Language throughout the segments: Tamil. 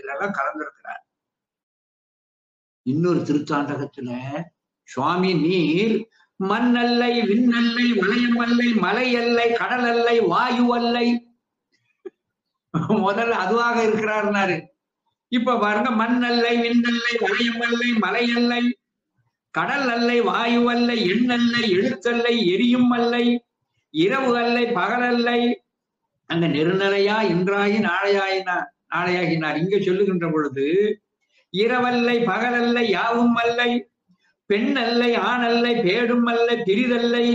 இயக்கத்துல எல்லாம் கலந்திருக்கிறார் இன்னொரு திருத்தாண்டகத்துல சுவாமி நீர் மண்ணல்லை விண்ணல்லை வளையம் அல்லை மலை அல்லை கடல் அல்லை வாயு அல்லை முதல்ல அதுவாக இருக்கிறார்னாரு இப்ப பாருங்க மண்ணல்லை விண்ணல்லை வளையம் அல்லை மலை அல்லை கடல் அல்லை வாயு அல்லை எண்ணல்லை எழுத்தல்லை எரியும் அல்லை இரவு அல்லை பகல் அல்லை அங்க நெருநிலையா இன்றாயி நாளையாயினார் நாளையாகினார் இங்க சொல்லுகின்ற பொழுது இரவல்லை பகலல்லை யாவும் அல்லை பெண் அல்லை ஆண் அல்லை பேடும் அல்லை பிரிதல்லை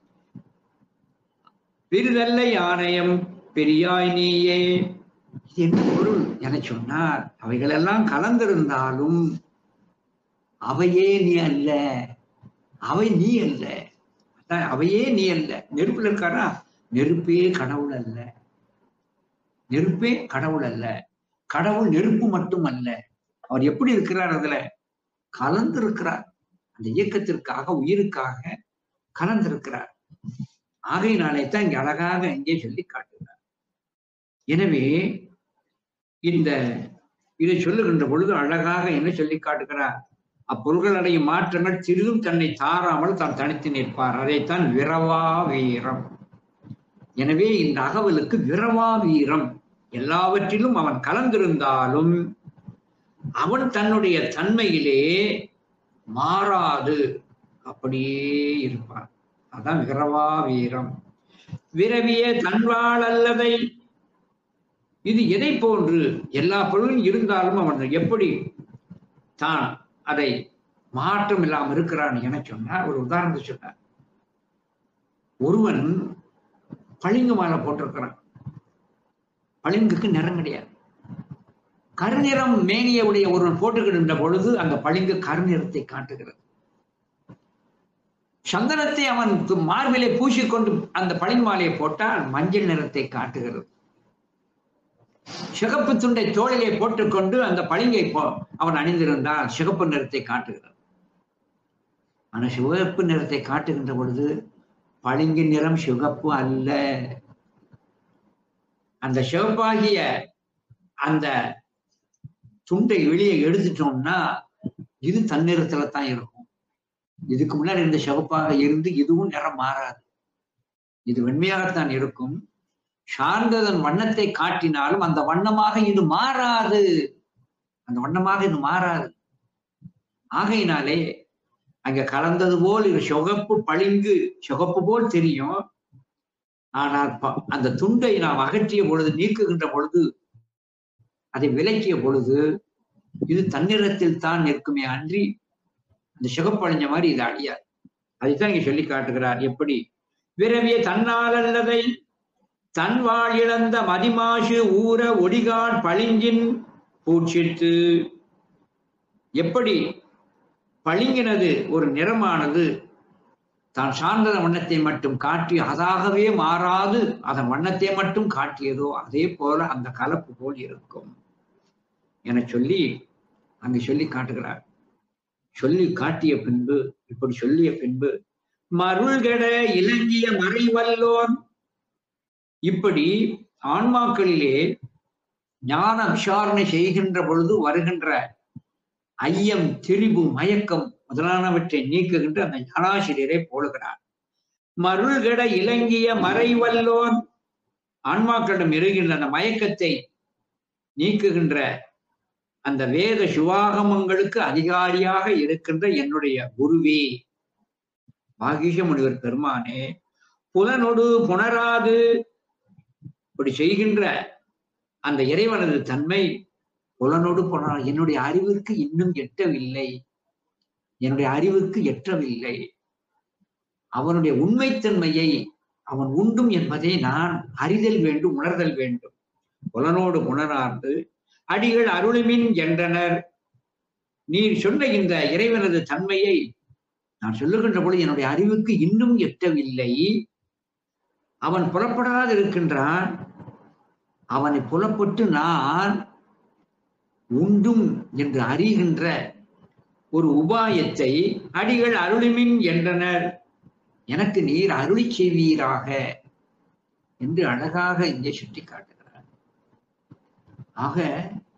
பிரிதல்லை ஆணையம் பெரியாய் நீயே இது என்ன பொருள் என சொன்னார் அவைகளெல்லாம் கலந்திருந்தாலும் அவையே நீ அல்ல அவை நீ அல்ல அதான் அவையே நீ அல்ல நெருப்புல இருக்காரா நெருப்பே கடவுள் அல்ல நெருப்பே கடவுள் அல்ல கடவுள் நெருப்பு மட்டும் அல்ல அவர் எப்படி இருக்கிறார் அதுல கலந்து இருக்கிறார் அந்த இயக்கத்திற்காக உயிருக்காக கலந்திருக்கிறார் ஆகையினாலே தான் இங்க அழகாக இங்கே சொல்லி காட்டுகிறார் எனவே இந்த இதை சொல்லுகின்ற பொழுது அழகாக என்ன சொல்லி காட்டுகிறார் அப்பொருள்கள் அடையும் மாற்றங்கள் சிறிதும் தன்னை தாராமல் தான் தனித்து நிற்பார் அதைத்தான் விரவா வீரம் எனவே இந்த அகவலுக்கு விரவா வீரம் எல்லாவற்றிலும் அவன் கலந்திருந்தாலும் அவன் தன்னுடைய தன்மையிலே மாறாது அப்படியே இருப்பான் அதான் விரவா வீரம் விரவிய தன்வாள் அல்லதை இது எதை போன்று எல்லா பொருளும் இருந்தாலும் அவன் எப்படி தான் அதை மாற்றம் இல்லாமல் இருக்கிறான் என சொன்னார் ஒரு உதாரணத்தை சொன்னார் ஒருவன் பளிங்கு மாலை போட்டிருக்கிறான் பளிங்குக்கு நிறம் கிடையாது கருநிறம் மேனியுடைய ஒருவன் போட்டுக்கின்ற பொழுது அந்த பளிங்கு கருநிறத்தை காட்டுகிறது சந்தனத்தை அவன் மார்பிலே பூசிக்கொண்டு அந்த பளிங்கு மாலையை போட்டால் மஞ்சள் நிறத்தை காட்டுகிறது சிகப்பு துண்டை தோளிலே போட்டுக்கொண்டு அந்த பளிங்கை போ- அவன் அணிந்திருந்தால் சிகப்பு நிறத்தை காட்டுகிறது ஆனா சிவப்பு நிறத்தை காட்டுகின்ற பொழுது பளிங்கு நிறம் சிவப்பு அல்ல அந்த சிவப்பாகிய அந்த துண்டை வெளியே எடுத்துட்டோம்னா இது தன்னிறத்துல தான் இருக்கும் இதுக்கு முன்னாடி இருந்த சிவப்பாக இருந்து இதுவும் நிறம் மாறாது இது வெண்மையாகத்தான் இருக்கும் சார்ந்ததன் வண்ணத்தை காட்டினாலும் அந்த வண்ணமாக இது மாறாது அந்த வண்ணமாக இது மாறாது ஆகையினாலே அங்க கலந்தது போல் இது சிவப்பு பளிங்கு சிவப்பு போல் தெரியும் ஆனால் ப- அந்த துண்டை நாம் அகற்றிய பொழுது நீக்குகின்ற பொழுது அதை விலக்கிய பொழுது இது தன்னிறத்தில் தான் நிற்குமே அன்றி அந்த சிகப்பழிஞ்ச மாதிரி இது அழியாது அதைத்தான் இங்க சொல்லி காட்டுகிறார் எப்படி விரவிய தன்னால் அல்லதை தன் வாழ் இழந்த மதிமாசு ஊர ஒடிகான் பளிங்கின் பூச்சித்து எப்படி பளிங்கினது ஒரு நிறமானது தான் சார்ந்த வண்ணத்தை மட்டும் காட்டி அதாகவே மாறாது அதன் வண்ணத்தை மட்டும் காட்டியதோ அதே போல அந்த கலப்பு போல் இருக்கும் என சொல்லி அங்கு சொல்லி காட்டுகிறார் சொல்லி காட்டிய பின்பு இப்படி சொல்லிய பின்பு மருள்கட இலங்கிய மறைவல்லோன் இப்படி ஆன்மாக்களிலே ஞான விசாரணை செய்கின்ற பொழுது வருகின்ற ஐயம் திரிபு மயக்கம் முதலானவற்றை நீக்குகின்ற அந்த ஞானாசிரியரை போடுகிறார் மருள்கட இலங்கிய மறைவல்லோன் ஆன்மாக்களிடம் இருக்கின்ற அந்த மயக்கத்தை நீக்குகின்ற அந்த வேத சிவாகமங்களுக்கு அதிகாரியாக இருக்கின்ற என்னுடைய குருவே வாகீஷ முனிவர் பெருமானே புலனொடு புணராது இப்படி செய்கின்ற அந்த இறைவனது தன்மை புலனோடு போனால் என்னுடைய அறிவிற்கு இன்னும் எட்டவில்லை என்னுடைய அறிவுக்கு எட்டவில்லை அவனுடைய உண்மைத்தன்மையை அவன் உண்டும் என்பதை நான் அறிதல் வேண்டும் உணர்தல் வேண்டும் புலனோடு உணரார்ந்து அடிகள் அருளுமின் என்றனர் நீர் சொன்ன இந்த இறைவனது தன்மையை நான் சொல்லுகின்ற பொழுது என்னுடைய அறிவுக்கு இன்னும் எட்டவில்லை அவன் புலப்படாது இருக்கின்றான் அவனை புலப்பட்டு நான் உண்டும் என்று அறிகின்ற ஒரு உபாயத்தை அடிகள் அருளுமின் என்றனர் எனக்கு நீர் அருளி செய்வீராக என்று அழகாக இங்கே சுட்டி காட்டுகிறார் ஆக